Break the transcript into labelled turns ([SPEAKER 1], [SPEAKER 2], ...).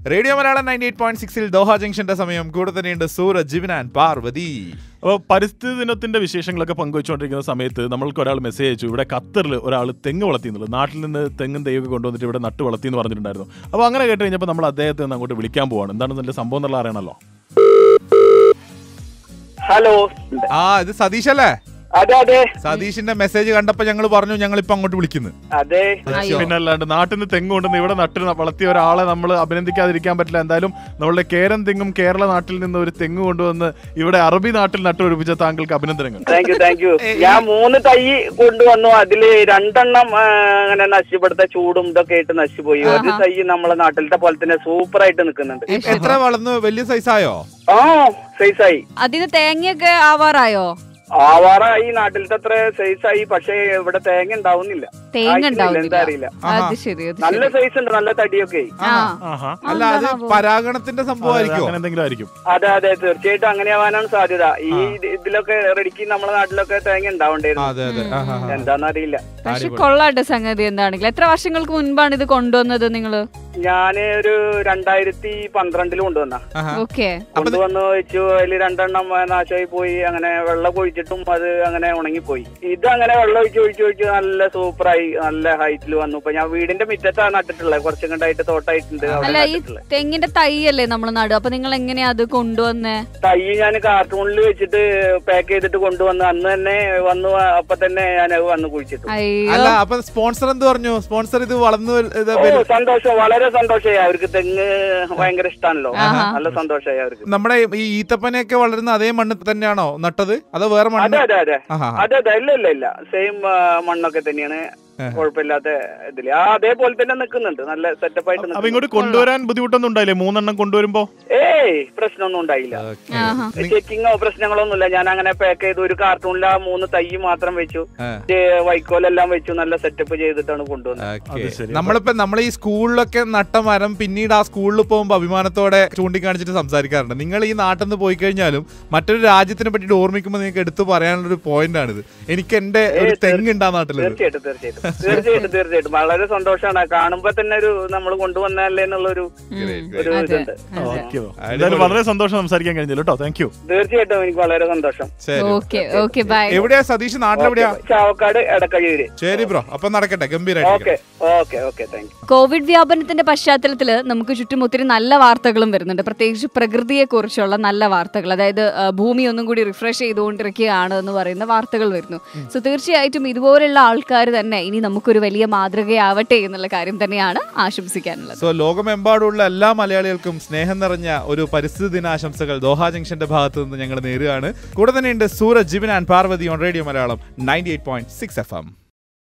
[SPEAKER 1] Radio Malayalam ninety eight point സിക്സിൽ Doha ജംഗ്ഷന്റെ സമയം കൂടെ തന്നെയുണ്ട് സൂരജ് ജിവിനാൻ പാർവതി
[SPEAKER 2] അപ്പോൾ പരിസ്ഥിതി ദിനത്തിന്റെ വിശേഷങ്ങളൊക്കെ പങ്കുവച്ചുകൊണ്ടിരിക്കുന്ന സമയത്ത് നമ്മൾക്ക് ഒരാൾ മെസ്സേജ് അയച്ചു ഇവിടെ ഖത്തറിൽ ഒരാൾ തെങ്ങ് വളർത്തിയെന്നുള്ളത് നാട്ടിൽ നിന്ന് തെങ്ങും തെയ്യൊക്കെ കൊണ്ടുവന്നിട്ട് ഇവിടെ നട്ട് വളർത്തി എന്ന് പറഞ്ഞിട്ടുണ്ടായിരുന്നു അപ്പോൾ അങ്ങനെ കേട്ട് കഴിഞ്ഞപ്പോൾ നമ്മൾ അദ്ദേഹത്തെ ഒന്ന് അങ്ങോട്ട് വിളിക്കാൻ പോവാണ് എന്താണ് ഇതിന്റെ സംഭവം എന്നുള്ള അറിയണമല്ലോ
[SPEAKER 3] ഹലോ
[SPEAKER 1] ആ ഇത് സതീഷ് അല്ലേ
[SPEAKER 3] അതെ അതെ
[SPEAKER 1] സതീഷിന്റെ മെസ്സേജ് കണ്ടപ്പോ ഞങ്ങൾ പറഞ്ഞു ഞങ്ങൾ ഇപ്പൊ അങ്ങോട്ട് വിളിക്കുന്നു
[SPEAKER 3] അതെ
[SPEAKER 4] അയ്യോ.
[SPEAKER 2] പിന്നെ അല്ലാണ്ട് നാട്ടിൽ നിന്ന് തെങ്ങ് കൊണ്ടുവന്ന് ഇവിടെ നട്ട് വളർത്തിയ ഒരാളെ നമ്മൾ അഭിനന്ദിക്കാതിരിക്കാൻ പറ്റില്ല എന്തായാലും നമ്മളുടെ കേരൻ തെങ്ങും കേരള നാട്ടിൽ നിന്ന് ഒരു തെങ്ങ് കൊണ്ടുവന്ന് ഇവിടെ അറബി നാട്ടിൽ നട്ടുപിടിപ്പിച്ച താങ്കൾക്ക് അഭിനന്ദനങ്ങൾ
[SPEAKER 3] താങ്ക് യു താങ്ക് യു ഞാൻ മൂന്ന് തൈ കൊണ്ടുവന്നു അതില് രണ്ടെണ്ണം ആ, അങ്ങനെ നശിപ്പെടുത്ത ചൂടും ഇതൊക്കെ ആയിട്ട് നശിച്ചുപോയി ഒരു
[SPEAKER 4] ആഹാ.
[SPEAKER 3] തൈ നമ്മളെ നാട്ടിലത്തെ പോലെ തന്നെ സൂപ്പർ ആയിട്ട് നിൽക്കുന്നുണ്ട്
[SPEAKER 1] എത്ര വളർന്നു വലിയ സൈസായോ
[SPEAKER 3] ആ സൈസായി
[SPEAKER 4] അതിന് തേങ്ങയൊക്കെ ആവാറായോ
[SPEAKER 3] ആവാറായി നാട്ടിലത്തെ അത്ര സൈസായി പക്ഷേ ഇവിടെ തേങ്ങ ഉണ്ടാവുന്നില്ല
[SPEAKER 4] തേങ്ങ
[SPEAKER 3] ആയിട്ടില്ല, എന്താ
[SPEAKER 4] ഉണ്ടാവുന്നില്ല
[SPEAKER 3] അറിയില്ല
[SPEAKER 4] അത് ശരി അത്
[SPEAKER 3] നല്ല
[SPEAKER 4] ശരി
[SPEAKER 3] സൈസ് ഉണ്ട് നല്ല തടിയൊക്കെ
[SPEAKER 4] ആ
[SPEAKER 2] ആഹാ
[SPEAKER 1] അല്ല അത്
[SPEAKER 4] എന്താണാവോ?
[SPEAKER 1] പരാഗണത്തിന്റെ സംഭവമായിരിക്കോ
[SPEAKER 2] അങ്ങനെ എന്തെങ്കിലും ആയിരിക്കും
[SPEAKER 3] അതെ അതെ തീർച്ചയായിട്ടും അങ്ങനെ ആവാനാണ് സാധ്യത ഈ ഇത് ഇതിലൊക്കെ റെഡിക്ക് നമ്മുടെ നാട്ടിലൊക്കെ തേങ്ങ
[SPEAKER 1] ആ,
[SPEAKER 3] ഉണ്ടാവണ്ടായിരുന്നു
[SPEAKER 1] അതെ അതെ ആ, ആ, ആ.
[SPEAKER 3] എന്താന്നറിയില്ല
[SPEAKER 4] പക്ഷെ
[SPEAKER 1] അടിപൊളി.
[SPEAKER 4] കൊള്ളാട്ടെ സംഗതി എന്താണെങ്കിലും എത്ര വർഷങ്ങൾക്ക് മുൻപാണ് ഇത് കൊണ്ടുവന്നത് നിങ്ങള്
[SPEAKER 3] ഞാന് ഒരു രണ്ടായിരത്തി പന്ത്രണ്ടില് കൊണ്ടുവന്ന
[SPEAKER 1] ആഹാ.
[SPEAKER 4] ഓക്കെ
[SPEAKER 3] കൊണ്ടുവന്ന് വെച്ചു അതിൽ രണ്ടെണ്ണം നാശമായി പോയി അങ്ങനെ വെള്ളം ഒഴിച്ചിട്ടും അത് അങ്ങനെ ഉണങ്ങിപ്പോയി ഇത് അങ്ങനെ വെള്ളം ഒഴിച്ച് ഒഴിച്ച് ഒഴിച്ച് നല്ല സൂപ്പറായി നല്ല ഹൈറ്റിൽ വന്നു ഇപ്പൊ ഞാൻ വീടിന്റെ മുറ്റത്താണ് നട്ടിട്ടുള്ളത് കുറച്ചും കണ്ടായിട്ട് തോട്ടായിട്ടുണ്ട് അവിടെ
[SPEAKER 4] അല്ല ഈ
[SPEAKER 3] നട്ടിട്ടുള്ളത്
[SPEAKER 4] തെങ്ങിന്റെ തൈ അല്ലേ നമ്മൾ നടും അപ്പൊ നിങ്ങൾ എങ്ങനെയാ അത് കൊണ്ടുവന്നേ
[SPEAKER 3] തൈ ഞാൻ കാർട്ടൂണിൽ വെച്ചിട്ട് പാക്ക് ചെയ്തിട്ട് കൊണ്ടുവന്ന് അന്ന് തന്നെ വന്നു അപ്പൊ തന്നെ ഞാൻ അത് വന്ന് കുഴിച്ചിട്ടു
[SPEAKER 4] അയ്യോ
[SPEAKER 1] അല്ല അപ്പൊ സ്പോൺസർ എന്ത് പറഞ്ഞു സ്പോൺസർ ഇത് വളർന്നു വൽ- ഇത്
[SPEAKER 3] ഓ
[SPEAKER 1] വൽ-
[SPEAKER 3] സന്തോഷം വളരെ സന്തോഷമായി അവർക്ക് തെങ്ങ് ഭയങ്കര ഇഷ്ടമാണല്ലോ
[SPEAKER 4] ആഹാ.
[SPEAKER 3] നല്ല സന്തോഷമായി അവർക്ക്
[SPEAKER 1] നമ്മുടെ ഈ ഈത്തപ്പനയൊക്കെ വളരുന്ന അതേ മണ്ണ് തന്നെയാണോ നട്ടത് അതോ വേറെ
[SPEAKER 3] അതെ
[SPEAKER 1] മണ്ണ്
[SPEAKER 3] അതെ അതെ
[SPEAKER 1] ആഹാ.
[SPEAKER 3] അതെ അതെ ഇല്ല ഇല്ല ഇല്ല സെയിം മണ്ണൊക്കെ തന്നെയാണ് കുഴപ്പമില്ലാത്ത ഇതില് ആ അതേപോലെ തന്നെ നിൽക്കുന്നുണ്ട് നല്ല സെറ്റപ്പ് ആയിട്ട്
[SPEAKER 2] അപ്പൊ
[SPEAKER 3] നിൽക്കുന്നു.
[SPEAKER 2] ഇങ്ങോട്ട് കൊണ്ടുവരാൻ ബുദ്ധിമുട്ടൊന്നും ഉണ്ടായില്ലേ മൂന്നെണ്ണം കൊണ്ടുവരുമ്പോ
[SPEAKER 3] ഏയ് പ്രശ്നമൊന്നും ഉണ്ടായില്ല
[SPEAKER 1] ഓക്കേ.
[SPEAKER 4] ആഹാ.
[SPEAKER 1] നി-
[SPEAKER 3] ചെക്കിങ്ങോ പ്രശ്നങ്ങളൊന്നുമില്ല ഞാൻ അങ്ങനെ പാക്ക് ചെയ്ത് ഒരു കാർട്ടൂണിൽ ആ മൂന്ന് തൈ മാത്രം വെച്ചു
[SPEAKER 1] ആ.
[SPEAKER 3] ഏ, വൈക്കോലെല്ലാം വെച്ചു നല്ല സെറ്റപ്പ് ചെയ്തിട്ടാണ് കൊണ്ടുവന്നത്
[SPEAKER 1] ഓക്കേ.
[SPEAKER 2] അത് ശരി.
[SPEAKER 1] നമ്മളിപ്പോ നമ്മൾ ഈ സ്കൂളിലൊക്കെ നട്ട മരം പിന്നീട് ആ സ്കൂളിൽ പോകുമ്പോൾ അഭിമാനത്തോടെ ചൂണ്ടിക്കാണിച്ചിട്ട് സംസാരിക്കാറുണ്ട് നിങ്ങൾ ഈ നാട്ടിൽ നിന്ന് പോയി കഴിഞ്ഞാലും മറ്റൊരു രാജ്യത്തിനെ പറ്റിയിട്ട് ഓർമ്മിക്കുമ്പോൾ നിങ്ങൾക്ക് എടുത്തു പറയാനുള്ള ഒരു പോയിന്റ് ആണിത് എനിക്ക് എന്റെ ഒരു
[SPEAKER 3] ഏയ്
[SPEAKER 1] തെങ്ങ് ഉണ്ടാ നാട്ടില്
[SPEAKER 3] തീർച്ചയായിട്ടും തീർച്ചയായിട്ടും തീർച്ചയായിട്ടും തീർച്ചയായിട്ടും വളരെ സന്തോഷമാണ് കാണുമ്പോ തന്നെ ഒരു നമ്മൾ കൊണ്ടുവന്നല്ലേ എന്നുള്ളൊരു ഒരു
[SPEAKER 4] അതെ
[SPEAKER 3] ഇതുണ്ട്
[SPEAKER 2] ഓക്കെ എന്തായാലും വളരെ സന്തോഷം സംസാരിക്കാൻ കഴിഞ്ഞല്ലോ കേട്ടോ താങ്ക് യു
[SPEAKER 3] തീർച്ചയായിട്ടും എനിക്ക് വളരെ സന്തോഷം
[SPEAKER 1] ശരി
[SPEAKER 4] ഓക്കെ ഓക്കെ ബൈ
[SPEAKER 1] എവിടെയാ സതീഷ് നാട്ടിലെവിടെയാ
[SPEAKER 3] ചാവക്കാട് എടക്കഴിയൂര്
[SPEAKER 1] ശരി ബ്രോ അപ്പൊ നടക്കട്ടെ ഗംഭീരായിട്ട്
[SPEAKER 3] okay okay okay thank you
[SPEAKER 4] Covid വ്യാപനത്തിന്റെ പശ്ചാത്തലത്തിൽ നമുക്ക് ചുറ്റും ഒത്തിരി നല്ല വാർത്തകളും വരുന്നുണ്ട് പ്രത്യേകിച്ച് പ്രകൃതിയെ കുറിച്ചുള്ള നല്ല വാർത്തകൾ അതായത് ആ, ഭൂമി ഒന്നും കൂടി റിഫ്രഷ് ചെയ്തുകൊണ്ടിരിക്കുകയാണ് എന്ന് പറയുന്ന വാർത്തകൾ വരുന്നു സോ തീർച്ചയായിട്ടും ഇതുപോലുള്ള ആൾക്കാർ തന്നെ ഇനി നമുക്കൊരു വലിയ മാതൃകയാവട്ടെ എന്നുള്ള കാര്യം തന്നെയാണ് ആശംസിക്കാനുള്ളത്
[SPEAKER 1] സോ ലോകമെമ്പാടുള്ള എല്ലാ മലയാളികൾക്കും സ്നേഹം നിറഞ്ഞ ഒരു പരിസ്ഥിതി ദിനാശംസകൾ ദോഹ ജംഗ്ഷന്റെ ഭാഗത്ത് നിന്ന് ഞങ്ങൾ നേരുകയാണ് കൂടെ തന്നെയുണ്ട് Sooraj Jibin and Parvathy on radio Malayalam ninety eight point six F M